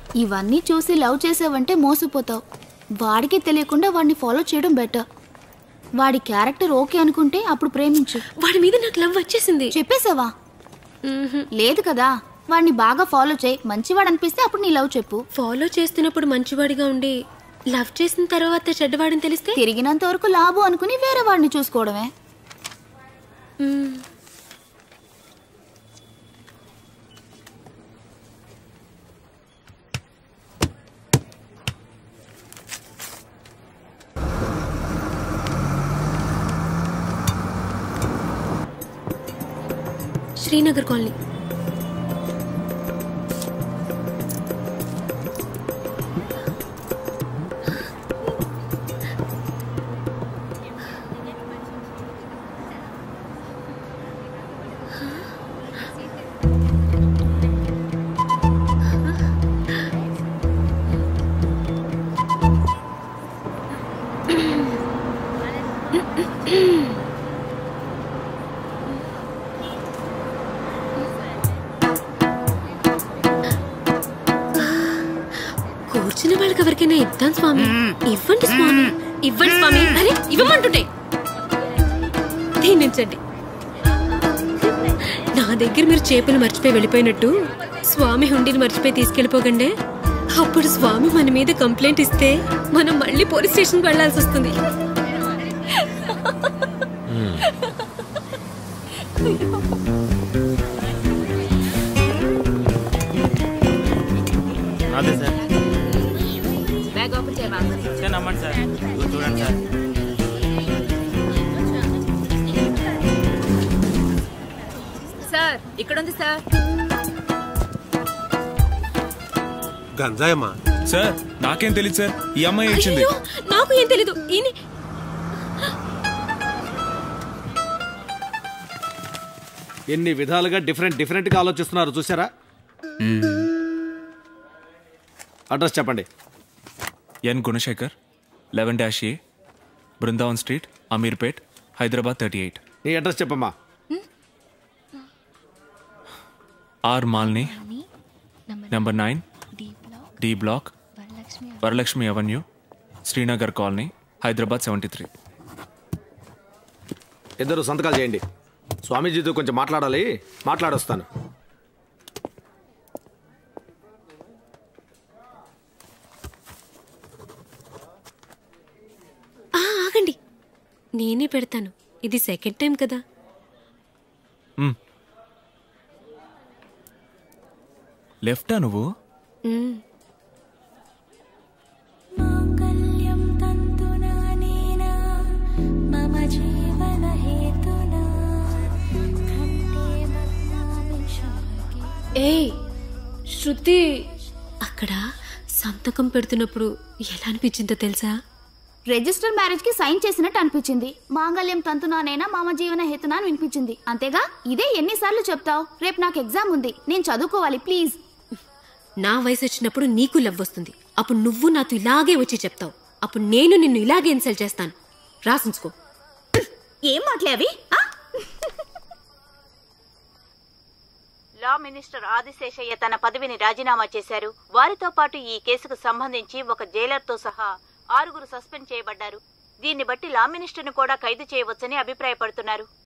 ఇవన్నీ చూసి లవ్ చేసావంటే మోసపోతావు వాడికి తెలియకుండా వాడిని ఫాలో చేయడం బెటర్ వాడి క్యారెక్టర్ ఓకే అనుకుంటే అప్పుడు ప్రేమించు వాడి మీద నాకు లవ్ వచ్చేసింది చెప్పేసావా లేదు కదా వాడిని బాగా ఫాలో చేయి మంచివాడు అనిపిస్తే అప్పుడు నీ లవ్ చెప్పు ఫాలో చేస్తున్నప్పుడు మంచివాడిగా ఉండి లవ్ చేసిన తర్వాత చెడ్డవాడని తెలిస్తే తిరిగినంత వరకు లాభం అనుకుని వేరే వాడిని చూసుకోవడమే మ్మ్. శ్రీనగర్ కాలనీ కూర్చున్న వాళ్ళకి ఎవరికైనా ఇద్దాం స్వామి ఇవ్వండి స్వామి ఇవ్వండి స్వామి అరే ఇవ్వమంటుంటే దీనించండి నా దగ్గర మీరు చేపలు మర్చిపోయి వెళ్ళిపోయినట్టు స్వామి హుండీని మర్చిపోయి తీసుకెళ్ళిపోకండి అప్పుడు స్వామి మన మీద కంప్లైంట్ ఇస్తే మనం మళ్ళీ పోలీస్ స్టేషన్కి వెళ్ళాల్సి వస్తుంది అదే సార్ బ్యాగ్ ఓపెన్ చేయమా సార్ నమ్మండి సార్ ఇదిగో చూడండి సార్ సార్ ఇక్కడ ఉంది సార్ గంజాయమ్మా సార్ నాకేం తెలియదు సార్ ఈ అమ్మాయి ఇచ్చింది అయ్యో, నాకు ఏం తెలీదు ఈయన ఎన్ని విధాలుగా డిఫరెంట్ డిఫరెంట్గా ఆలోచిస్తున్నారు చూసారా అడ్రస్ చెప్పండి N Gunasekhar eleven dash A Brindavan street Ameerpet Hyderabad thirty eight నీ అడ్రస్ చెప్పమ్మా ఆర్ మాల్ని number nine D block Varalakshmi avenue Srinagar colony Hyderabad seventy three ఇద్దరు సంతకాలు చేయండి స్వామీజీతో కొంచెం మాట్లాడాలి మాట్లాడొస్తాను ఆ, ఆగండి నేనే పెడతాను ఇది సెకండ్ టైం కదా లెఫ్టా నువ్వు మ్మ్. माङ्गल्यं तन्तुनानेन मम जीवनहेतुना कण्ठे बध्नामि शाके ఏయ్ శృతి అక్కడ సంతకం పెడుతున్నప్పుడు ఎలా అనిపించిందో తెలుసా రిజిస్టర్ మ్యారేజ్ కి సైన్ చేసినట్టు అనిపించింది మాంగళ్యం తంతునానేనా మామ జీవన హేతునా అని వినిపించింది అంతేగా ఇదే ఎన్నిసార్లు చెప్తావు రేపు నాకు ఎగ్జామ్ ఉంది నేను చదువుకోవాలి ప్లీజ్ నా వయసు వచ్చినప్పుడు నీకు లవ్ వస్తుంది అప్పుడు నువ్వు నాతో ఇలాగే వచ్చి చెప్తావు అప్పుడు నేను నిన్ను ఇలాగే ఇన్సల్ట్ చేస్తాను రాసించుకో ఏం మాట్లావి లా మినిస్టర్ ఆదిశేషయ్య తన పదవిని రాజీనామా చేశారు వారితో పాటు ఈ కేసుకు సంబంధించి ఒక జైలర్తో సహా ఆరుగురు సస్పెండ్ చేయబడ్డారు దీన్ని బట్టి లా మినిస్టర్ను కూడా ఖైదు చేయవచ్చని అభిప్రాయపడుతున్నారు